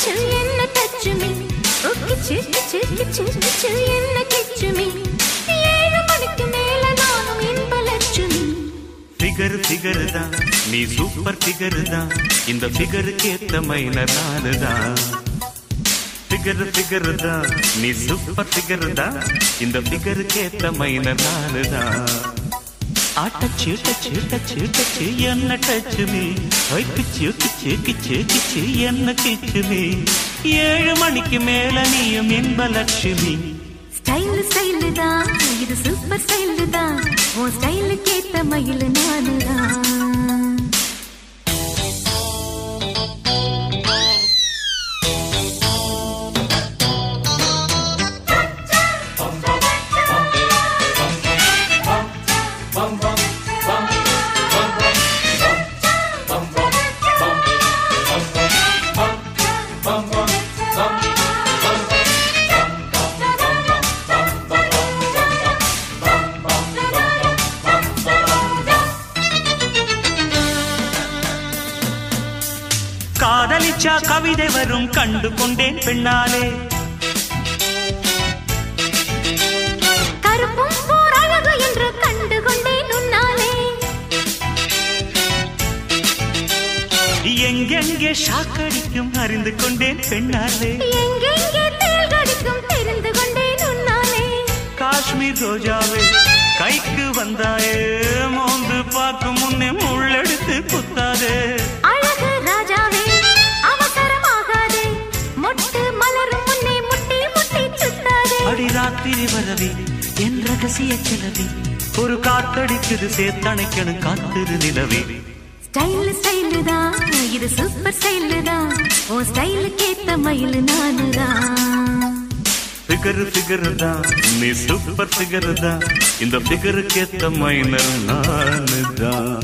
கிச்சு என்ன touch me ஓ கிச்சு கிச்சு கிச்சு கிச்சு என்ன கிச்சு மீ ஏழு மணிக்கு மேல நானும் இன்ப லட்சுமி ஃபிகர் ஃபிகர் தான் நீ சூப்பர் ஃபிகர் தான் இந்த ஃபிகருக்கு ஏத்த மைனர் நானு தான் ஃபிகர் ஃபிகர் தான் நீ சூப்பர் ஃபிகர் தான் இந்த ஃபிகருக்கு ஏத்த மைனர் நானு தான் ஆட்டச்சு டச்சு டச்சு டச்சு என்ன டச்சு நீ ஒய் கிச்சு கிச்சு கிச்சு கிச்சு என்ன கிச்சு நீ ஏழு மணிக்கு மேல நீயும் இன்ப லட்சுமி ஸ்டைல் ஸ்டைல் தான் இது சூப்பர் ஸ்டைல் தான் உன் ஸ்டைலுக்கு ஏத்த மயில் நானு தான் காதலிச்சா கவிதை வரும் கண்டு கொண்டேன் பெண்ணாலே கருப்பும் போர் அழகு என்று கண்டு கொண்டேன் உன்னாலே எங்கெங்கே ஷாக்கடிக்கும் அறிந்து கொண்டேன் பெண்ணாலே எங்கெங்கே தேள் கடிக்கும் தெரிந்து கொண்டேன் உன்னாலே காஷ்மீர் ரோஜாவே கைக்கு வந்தாயே மோந்து பார்க்கும் முன்னே முள்ளெடுத்து குத்தாதே அழகு ராஜாவே அவசரமாகாதே மொட்டு மலரும் முன்னே முட்டி முட்டி சுத்தாதே அடி ராத்திரி வரவே என் ரகசிய கிளவி ஒரு காத்தடிக்குது சேர்த்தணைக்கணும் காத்திரு நிலவே ஸ்டைல் ஸ்டைல் தான் இது சூப்பர் ஸ்டைல் தான் உன் ஸ்டைலுக்கு ஏத்த மயில் நானு தான் ஃபிகர் ஃபிகர் தான் நீ சூப்பர் ஃபிகர் தான் இந்த ஃபிகருக்கு ஏத்த மைனர் நானு தான்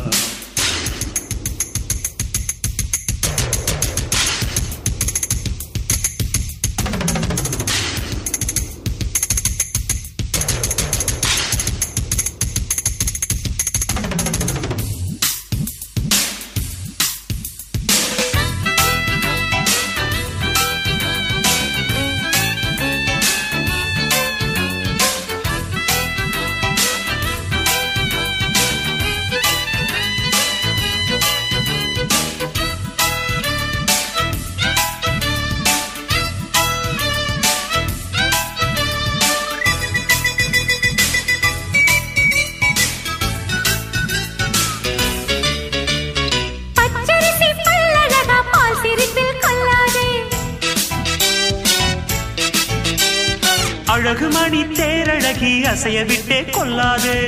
பச்சரிசி பல்லழகா பால் சிரிப்பில் கொள்ளாதே அழகு மணி தேரழகி அசைய விட்டே கொல்லாதே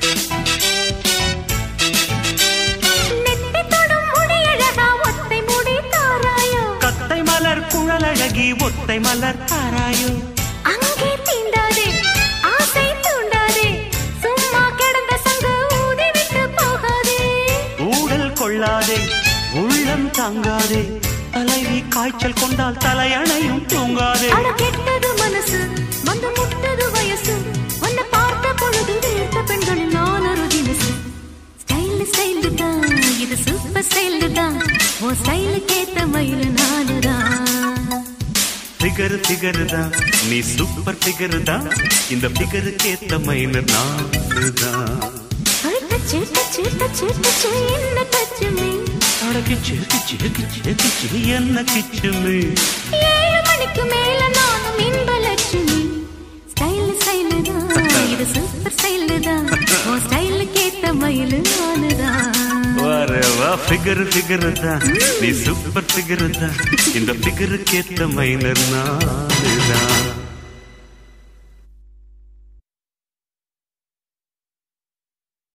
நெத்தி தொடும் முடியழகா ஒத்தை முடி தாராயோ கத்தை மலர் குழலழகி ஒத்தை மலர் தாராயோ அங்கே தீண்டாதே ஆசை தூண்டாதே சும்மா கிடந்த சங்கு ஊதி விட்டு போகாதே ஊடல் கொள்ளாதே உள்ளம் தாங்காதே தலைவி காய்ச்சல் கொண்டால் தலையணையும் தூங்காதே அட கெட்டது மனசு வந்து முட்டது வயசு உன்னை பார்த்த பொழுது வீழ்த்த பெண்களில் நான் ஒரு தினசு ஸ்டைல் ஸ்டைல் தான் இது சூப்பர் ஸ்டைல் தான் உன் ஸ்டைலுக்கு ஏத்த மயில் நானு தான் ஃபிகர் ஃபிகர் தான் நீ சூப்பர் ஃபிகர் தான் இந்த ஃபிகருக்கு ஏத்த மைனர் நானு தான் டச்சு டச்சு டச்சு டச்சு என்ன டச்சு மீ அடக்கு செக்கு செக்கு செக்கு செக்கு என்ன கிச்சுமே ஏழு மணிக்கு மேல நானும் இன்ப லட்சுமி ஸ்டைல் ஸ்டைல் தான் இது சூப்பர் ஸ்டைல் தான் உன் ஸ்டைலுக்கு ஏத்த மயில் நானு தான் வர வா ஃபிகர் ஃபிகர் தான் நீ சூப்பர் ஃபிகர் தான் இந்த ஃபிகருக்கு ஏத்த மைனர் நானு தான்